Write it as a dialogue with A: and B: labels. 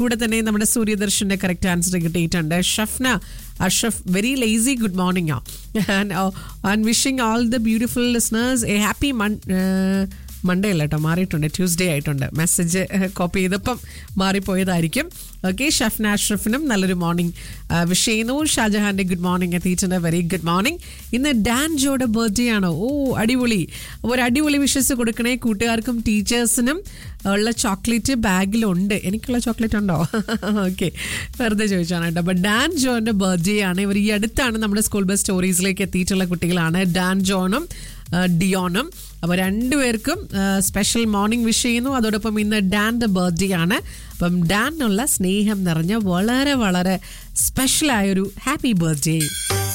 A: കൂടെ തന്നെ നമ്മുടെ സൂര്യദർശന്റെ കറക്റ്റ് ആൻസർ കിട്ടിയിട്ടുണ്ട് Shafna Ashaf very lazy good morning and wishing all the beautiful listeners a happy mon Monday അല്ല കേട്ടോ മാറിയിട്ടുണ്ട് ട്യൂസ്ഡേ ആയിട്ടുണ്ട് മെസ്സേജ് കോപ്പി ചെയ്തപ്പം മാറിപ്പോയതായിരിക്കും ഓക്കെ ഷഫ്ന അഷ്റഫിനും നല്ലൊരു മോർണിംഗ് വിഷ് ചെയ്യുന്നു ഷാജഹാന്റെ ഗുഡ് മോർണിംഗ് എത്തിയിട്ടുണ്ട് വെരി ഗുഡ് മോർണിംഗ് ഇന്ന് ഡാൻ ജോയുടെ ബർത്ത്ഡേ ആണോ ഓ അടിപൊളി ഒരു അടിപൊളി വിഷസ് കൊടുക്കണേ കൂട്ടുകാർക്കും ടീച്ചേഴ്സിനും ഉള്ള ചോക്ലേറ്റ് ബാഗിലുണ്ട് എനിക്കുള്ള ചോക്ലേറ്റ് ഉണ്ടോ ഓക്കെ വെറുതെ ചോദിച്ചാണ് കേട്ടോ അപ്പോൾ ഡാൻ ജോന്റെ ബർത്ത്ഡേ ആണ് ഇവർ ഈ അടുത്താണ് നമ്മുടെ സ്കൂൾ ബസ് സ്റ്റോറീസിലേക്ക് എത്തിയിട്ടുള്ള കുട്ടികളാണ് ഡാൻ ജോണും ആ, ഡിയോണും അപ്പോൾ രണ്ടുപേർക്കും സ്പെഷ്യൽ മോർണിംഗ് വിഷ് ചെയ്യുന്നു അതോടൊപ്പം ഇന്ന് ഡാൻ്റെ ബർത്ത്ഡേ ആണ് അപ്പം ഡാനുള്ള സ്നേഹം നിറഞ്ഞ വളരെ വളരെ സ്പെഷ്യലായൊരു ഹാപ്പി ബർത്ത്ഡേ